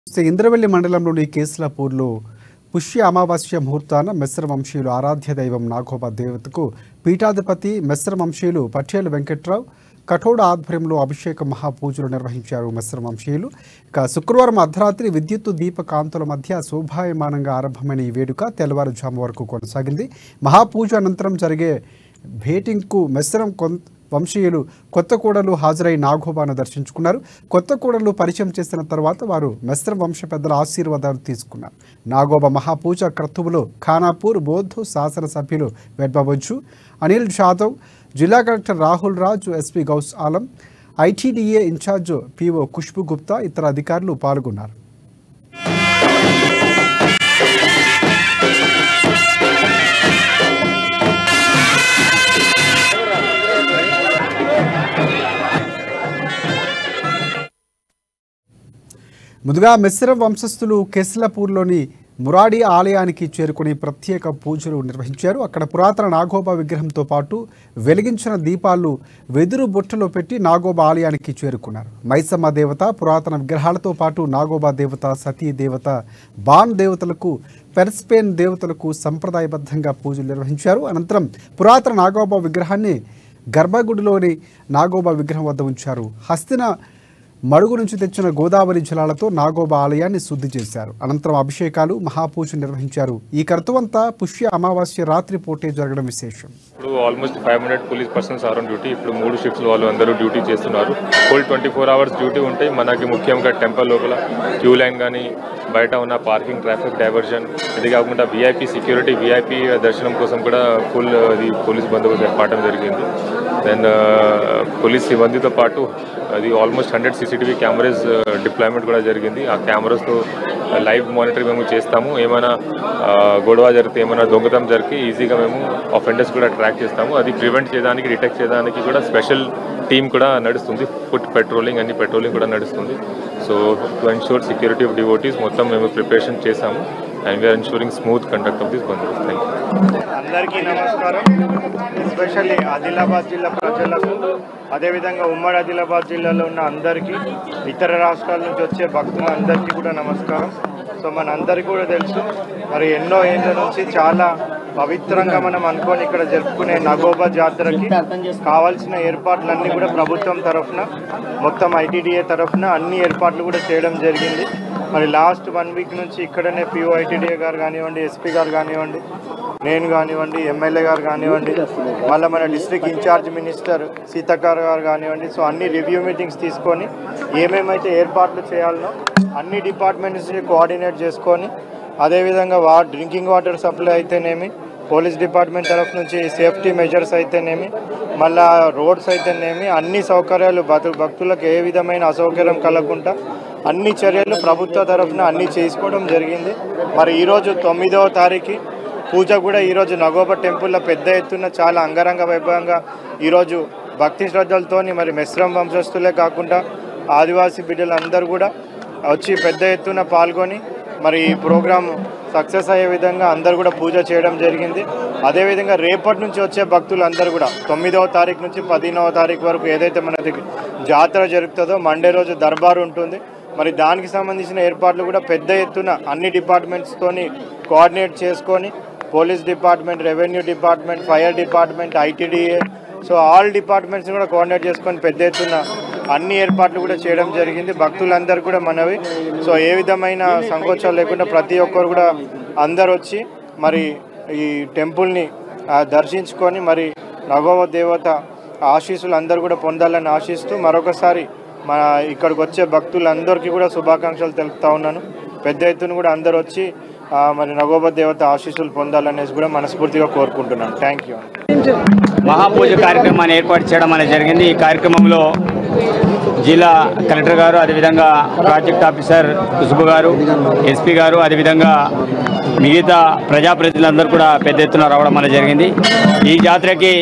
శ్రీ ఇంద్రవెల్లి మండలంలోని కేసులాపూర్లో పుష్య అమావాస్య ముహూర్తాన మెస్సర వంశీయులు ఆరాధ్య దైవం నాగోబా దేవతకు పీఠాధిపతి మెస్సర వంశీయులు పటేల్ వెంకట్రావు కఠోడ ఆధ్వర్యంలో అభిషేక మహాపూజలు నిర్వహించారు మెస్సర వంశీయులు ఇక శుక్రవారం అర్ధరాత్రి విద్యుత్తు దీప కాంతుల మధ్య శోభాయమానంగా ఆరంభమైన ఈ వేడుక తెల్లవారుజాము వరకు కొనసాగింది మహాపూజ అనంతరం జరిగే భేటింగ్కు మెస్సరం కొంత వంశీయులు కొత్త కోడలు హాజరై నాగోబాను దర్శించుకున్నారు కొత్త కోడలు పరిచయం చేసిన తర్వాత వారు మెస్రం వంశ పెద్దల ఆశీర్వాదాలు తీసుకున్నారు నాగోబా మహాపూజ క్రతువులో ఖానాపూర్ బోధ్ శాసనసభ్యులు వెడ్బబొజ్జు అనిల్ జాదవ్ జిల్లా collector Rahul Raj SP Ghouse Alam ITDA incharge PO Khushbu Gupta ఇతర అధికారులు పాల్గొన్నారు ముందుగా మిశ్ర వంశస్థులు కెస్లపూర్లోని మురాడి ఆలయానికి చేరుకుని ప్రత్యేక పూజలు నిర్వహించారు అక్కడ పురాతన నాగోబా విగ్రహంతో పాటు వెలిగించిన దీపాలు వెదురు బుట్టలో పెట్టి నాగోబా ఆలయానికి చేరుకున్నారు మైసమ్మ దేవత పురాతన విగ్రహాలతో పాటు నాగోబా దేవత సతీ దేవత బాన్ దేవతలకు పెర్స్పేన్ దేవతలకు సంప్రదాయబద్ధంగా పూజలు నిర్వహించారు అనంతరం పురాతన నాగోబా విగ్రహాన్ని గర్భగుడిలోని నాగోబా విగ్రహం వద్ద ఉంచారు హస్తిన మడుగు నుంచి తెచ్చిన గోదావరి జలాలతో నాగోబా ఆలయాన్ని శుద్ధి చేశారు అనంతరం అభిషేకాలు మహాపూజ నిర్వహించారు ఈ కర్తవంతా పుష్య అమావాస్య రాత్రి పూటే జరగడం విశేషం ఇప్పుడు almost five hundred police persons are on duty ఇప్పుడు మూడు షిఫ్ట్స్ వాళ్ళు అందరూ డ్యూటీ చేస్తున్నారు full twenty four hours duty ఉంటాయి మనకి ముఖ్యంగా టెంపుల్ లోపల క్యూ లైన్ కానీ బయట ఉన్న పార్కింగ్ ట్రాఫిక్ డైవర్షన్ ఇది కాకుండా విఐపి సెక్యూరిటీ విఐపి దర్శనం కోసం కూడా ఫుల్ అది పోలీస్ బందోబస్తు ఏర్పడడం జరిగింది దెన్ పోలీస్ సిబ్బందితో పాటు అది almost hundred CCTV cameras deployment కూడా జరిగింది ఆ కెమెరాస్తో లైవ్ మానిటరింగ్ మేము చేస్తాము ఏమైనా ఆ, గొడవ జరిగితే ఏమైనా దొంగతనం జరిగి ఈజీగా మేము అఫెండర్స్ కూడా ట్రాక్ చేస్తాము అది ప్రివెంట్ చేయడానికి డిటెక్ట్ చేయడానికి కూడా స్పెషల్ టీమ్ కూడా నడుస్తుంది ఫుట్ పెట్రోలింగ్ అన్ని పెట్రోలింగ్ కూడా నడుస్తుంది so to ensure security of devotees మొత్తం మేము ప్రిపరేషన్ చేసాము and we're ensuring smooth conduct of this bandobast thank you అందరికీ నమస్కారం ఎస్పెషల్లీ ఆదిలాబాద్ జిల్లా ప్రజలకు అదేవిధంగా ఉమ్మడి ఆదిలాబాద్ జిల్లాలో ఉన్న అందరికీ ఇతర రాష్ట్రాల నుంచి వచ్చే భక్తులందరికీ కూడా నమస్కారం సో మనందరికీ కూడా తెలుసు మరి ఎన్నో ఏళ్ళ నుంచి చాలా పవిత్రంగా మనం అనుకొని ఇక్కడ జరుపుకునే నగోబా జాతరకి కావాల్సిన ఏర్పాట్లన్నీ కూడా ప్రభుత్వం తరఫున మొత్తం ఐటీడీఏ తరఫున అన్ని ఏర్పాట్లు కూడా చేయడం జరిగింది మరి లాస్ట్ వన్ వీక్ నుంచి ఇక్కడనే పిఓ ఐటీడీఏ గారు కానివ్వండి ఎస్పీ గారు కానివ్వండి నేను కానివ్వండి ఎమ్మెల్యే గారు కానివ్వండి మళ్ళీ మన డిస్ట్రిక్ట్ ఇన్ఛార్జ్ మినిస్టర్ సీతకార్ గారు కానివ్వండి సో అన్ని రివ్యూ మీటింగ్స్ తీసుకొని ఏమేమైతే ఏర్పాట్లు చేయాలనో అన్ని డిపార్ట్మెంట్స్ కోఆర్డినేట్ చేసుకొని అదేవిధంగా వా డ్రింకింగ్ వాటర్ సప్లై అయితేనేమి పోలీస్ డిపార్ట్మెంట్ తరఫు నుంచి సేఫ్టీ మెజర్స్ అయితేనేమి మళ్ళా రోడ్స్ అయితేనేమి అన్ని సౌకర్యాలు భక్తు భక్తులకు ఏ విధమైన అసౌకర్యం కలగకుండా అన్ని చర్యలు ప్రభుత్వ తరఫున అన్ని చేసుకోవడం జరిగింది మరి ఈరోజు తొమ్మిదవ తారీఖు పూజ కూడా ఈరోజు నగోబా టెంపుల్లో పెద్ద ఎత్తున చాలా అంగరంగ వైభవంగా ఈరోజు భక్తి శ్రద్ధలతోని మరి మెస్రం వంశస్థులే కాకుండా ఆదివాసీ బిడ్డలందరూ కూడా వచ్చి పెద్ద ఎత్తున పాల్గొని మరి ఈ ప్రోగ్రాం సక్సెస్ అయ్యే విధంగా అందరు కూడా పూజ చేయడం జరిగింది అదేవిధంగా రేపటి నుంచి వచ్చే భక్తులు అందరూ కూడా తొమ్మిదవ తారీఖు నుంచి పదిహేనవ తారీఖు వరకు ఏదైతే మనది జాతర జరుగుతుందో మండే రోజు దర్బార్ ఉంటుంది మరి దానికి సంబంధించిన ఏర్పాట్లు కూడా పెద్ద ఎత్తున అన్ని డిపార్ట్మెంట్స్తోని కోఆర్డినేట్ చేసుకొని police department revenue department fire department ITDA so all departments కూడా కోఆర్డినేట్ చేసుకొని పెద్ద ఎత్తున అన్ని ఏర్పాట్లు కూడా చేయడం జరిగింది భక్తులందరూ కూడా మనవి సో ఏ విధమైన సంకోచాలు లేకుండా ప్రతి ఒక్కరు కూడా అందరు వచ్చి మరి ఈ టెంపుల్ని ఆ, దర్శించుకొని మరి నగోవ దేవత ఆశీస్సులు అందరూ కూడా పొందాలని ఆశిస్తూ మరొకసారి మన ఇక్కడికి వచ్చే భక్తులందరికీ కూడా శుభాకాంక్షలు తెలుపుతా ఉన్నాను పెద్ద ఎత్తున కూడా అందరు వచ్చి ఆ, మరి నగోబ దేవత ఆశీస్సులు పొందాలనేసి కూడా మనస్ఫూర్తిగా కోరుకుంటున్నాను థ్యాంక్ యూ మహాపూజ కార్యక్రమాన్ని ఏర్పాటు చేయడం అనేది జరిగింది ఈ కార్యక్రమంలో జిల్లా కలెక్టర్ గారు అదేవిధంగా ప్రాజెక్ట్ ఆఫీసర్ కుసుబు గారు ఎస్పీ గారు అదేవిధంగా మిగతా ప్రజాప్రతినిధులందరూ కూడా పెద్ద ఎత్తున రావడం అనేది జరిగింది ఈ జాతరకి